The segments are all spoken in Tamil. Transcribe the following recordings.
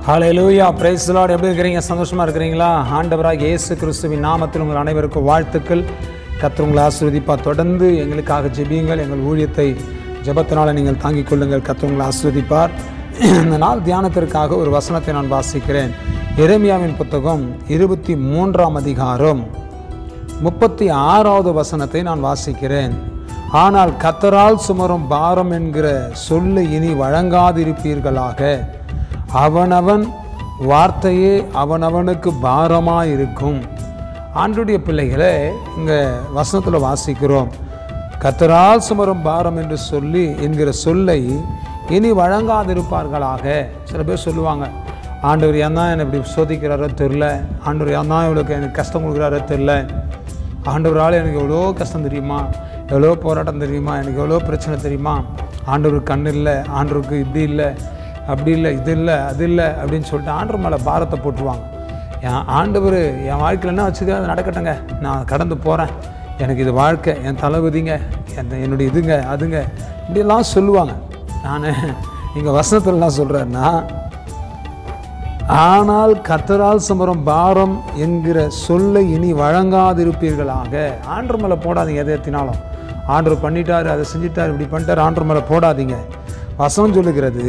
ஹalleluya praise the lord எப்படி இருக்கிறீங்க சந்தோஷமா இருக்கிறீங்களா ஆண்டவராக இயேசு கிறிஸ்துவின் நாமத்தில் உங்கள் அனைவருக்கும் வாழ்த்துக்கள் கர்த்தர் உங்களை ஆசீர்வதிப்பா தொடர்ந்து எங்களுக்காக ஜெபியுங்கள் எங்கள் ஊழியத்தை ஜெபத்தினால நீங்கள் தாங்கிக் கொள்ளுங்கள் கர்த்தர் உங்களை ஆசீர்வதிப்பார் இந்த நாள் தியானத்திற்காக ஒரு வசனத்தை நான் வாசிக்கிறேன் எரேமியாவின் புத்தகம் இருபத்தி மூன்றாம் அதிகாரம் முப்பத்தி ஆறாவது வசனத்தை நான் வாசிக்கிறேன் ஆனால் கத்தரால் சுமரும் பாரம் என்கிற சொல்லு இனி வழங்காதிருப்பீர்களாக அவனவன் வார்த்தையே அவனவனுக்கு பாரமாக இருக்கும் ஆண்டுடைய பிள்ளைகளை இங்கே வசனத்தில் வாசிக்கிறோம் கத்தரால் சுமரும் பாரம் என்று சொல்லி என்கிற சொல்லை இனி வழங்காதிருப்பார்களாக சில பேர் சொல்லுவாங்க ஆண்டவர் ஏன் தான் என்னை இப்படி சோதிக்கிறாரோ தெரில ஆண்டவர் ஏன் தான் இவளுக்கு எனக்கு கஷ்டம் கொடுக்குறாரோ தெரில ஆண்டவரால் எனக்கு எவ்வளோ கஷ்டம் தெரியுமா எவ்வளோ போராட்டம் தெரியுமா எனக்கு எவ்வளோ பிரச்சனை தெரியுமா ஆண்டவருக்கு கண் இல்லை ஆண்டவருக்கு இப்படி இல்லை அப்படி இல்லை இது இல்லை அது இல்லை அப்படின்னு சொல்லிட்டு ஆண்டவர் மேலே பாரத்தை போட்டுருவாங்க என் ஆண்டவர் என் வாழ்க்கையில் என்ன வச்சுக்க அது நடக்கட்டுங்க நான் கடந்து போகிறேன் எனக்கு இது வாழ்க்கை என் தளபதிங்க என் என்னுடைய இதுங்க அதுங்க இப்படியெல்லாம் சொல்லுவாங்க நான் இங்கே வசனத்துலலாம் சொல்கிறேன்னா ஆனால் கத்தரால் சுமரும் பாரம் என்கிற சொல்லை இனி வழங்காதிருப்பீர்களாக ஆண்டர் மேலே போடாதீங்க எதை எத்தினாலும் ஆண்டர் பண்ணிட்டாரு அதை செஞ்சிட்டாரு இப்படி பண்ணிட்டாரு ஆண்டர் மேலே போடாதீங்க வசனம் சொல்லுகிறது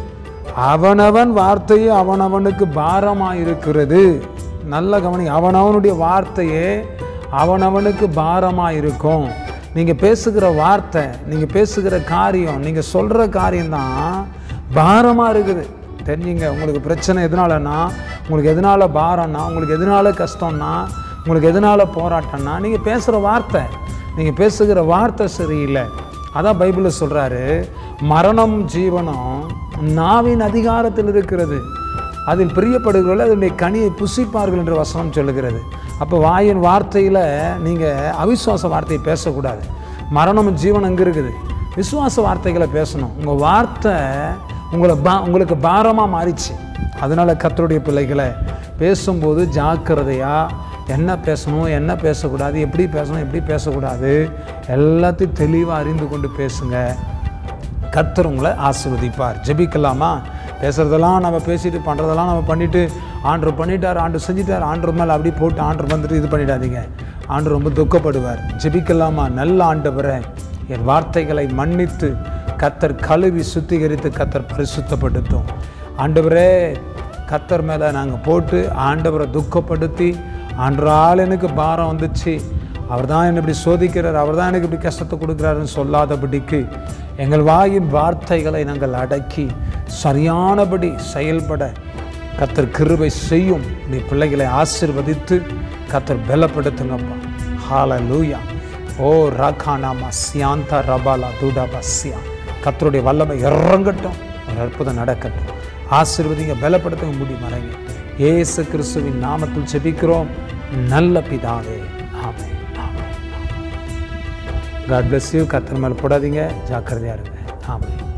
அவனவன் வார்த்தையே அவனவனுக்கு பாரமாக இருக்கிறது நல்ல கவனி அவனவனுடைய வார்த்தையே அவனவனுக்கு பாரமாக இருக்கும் நீங்கள் பேசுகிற வார்த்தை நீங்கள் பேசுகிற காரியம் நீங்கள் சொல்கிற காரியம்தான் பாரமாக இருக்குது தெரிஞ்சுங்க உங்களுக்கு பிரச்சனை எதனாலன்னா உங்களுக்கு எதனால் பாரம்னா உங்களுக்கு எதனால் கஷ்டம்னா உங்களுக்கு எதனால் போராட்டம்னா நீங்கள் பேசுகிற வார்த்தை நீங்கள் பேசுகிற வார்த்தை சரியில்லை அதான் பைபிளில் சொல்கிறாரு மரணம் ஜீவனம் நாவின் அதிகாரத்தில் இருக்கிறது அதில் பிரியப்படுகிறவர்கள் அதனுடைய கனியை புசிப்பார்கள் என்று வசனம் சொல்லுகிறது அப்போ வாயின் வார்த்தையில் நீங்கள் அவிசுவாச வார்த்தையை பேசக்கூடாது மரணம் ஜீவன் அங்கே இருக்குது விசுவாச வார்த்தைகளை பேசணும் உங்கள் வார்த்தை உங்களை பா உங்களுக்கு பாரமாக மாறிச்சு அதனால் கத்தருடைய பிள்ளைகளை பேசும்போது ஜாக்கிரதையாக என்ன பேசணும் என்ன பேசக்கூடாது எப்படி பேசணும் எப்படி பேசக்கூடாது எல்லாத்தையும் தெளிவாக அறிந்து கொண்டு பேசுங்க கர்த்தர் உங்களை ஆசீர்வதிப்பார் ஜெபிக்கலாமா பேசுகிறதெல்லாம் நம்ம பேசிட்டு பண்ணுறதெல்லாம் நம்ம பண்ணிவிட்டு ஆண்டர் பண்ணிட்டார் ஆண்டர் செஞ்சிட்டார் ஆண்டர் மேலே அப்படி போட்டு ஆண்டர் வந்துட்டு இது பண்ணிடாதீங்க ஆண்டர் ரொம்ப துக்கப்படுவார் ஜெபிக்கலாமா நல்ல ஆண்டவரை என் வார்த்தைகளை மன்னித்து கத்தர் கழுவி சுத்திகரித்து கத்தர் பரிசுத்தப்படுத்தும் ஆண்டவரே கத்தர் மேலே நாங்கள் போட்டு ஆண்டவரை துக்கப்படுத்தி ஆண்டரால் எனக்கு பாரம் வந்துச்சு அவர் தான் என்னை இப்படி சோதிக்கிறார் அவர் தான் எனக்கு இப்படி கஷ்டத்தை கொடுக்குறாருன்னு சொல்லாதபடிக்கு எங்கள் வாயின் வார்த்தைகளை நாங்கள் அடக்கி சரியானபடி செயல்பட கத்தர் கிருபை செய்யும் நீ பிள்ளைகளை ஆசிர்வதித்து கத்தர் பலப்படுத்துங்கப்பா ஹால லூயா ஓ ராகானாமா சியாந்தா ரபாலா தூடா பஸ்யா கத்தருடைய வல்லமை இறங்கட்டும் ஒரு அற்புதம் நடக்கட்டும் ஆசிர்வதிங்க பலப்படுத்துங்க முடி மறைங்க ஏசு கிறிஸ்துவின் நாமத்தில் செபிக்கிறோம் நல்ல பிதாவே ஆமே ஆமே காட் பிளஸ் யூ கத்தர் மேலே போடாதீங்க ஜாக்கிரதையாக இருங்க ஆமாம்